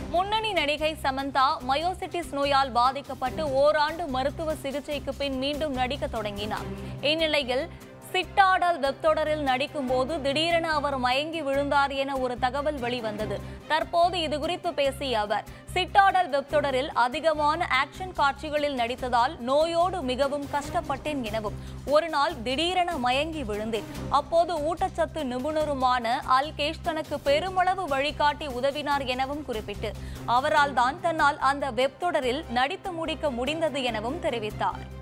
முன்னணி நடிகை சமந்தா மயோசிட்டிஸ் நோயால் பாதிக்கப்பட்டு ஓராண்டு மருத்துவ சிகிச்சைக்கு பின் மீண்டும் நடிக்க தொடங்கினார் இந்நிலையில் சிட்டாடல் வெப் தொடரில் நடிக்கும் போது திடீரென அவர் மயங்கி விழுந்தார் என ஒரு தகவல் வெளிவந்தது தற்போது இது குறித்து பேசிய அவர் சிட்டாடல் வெப் தொடரில் அதிகமான ஆக்ஷன் காட்சிகளில் நடித்ததால் நோயோடு மிகவும் கஷ்டப்பட்டேன் எனவும் ஒரு நாள் திடீரென மயங்கி விழுந்தேன் அப்போது ஊட்டச்சத்து நிபுணருமான அல்கேஷ் தனக்கு பெருமளவு வழிகாட்டி உதவினார் எனவும் குறிப்பிட்டு அவரால் தான் தன்னால் அந்த வெப் தொடரில் நடித்து முடிக்க முடிந்தது எனவும் தெரிவித்தார்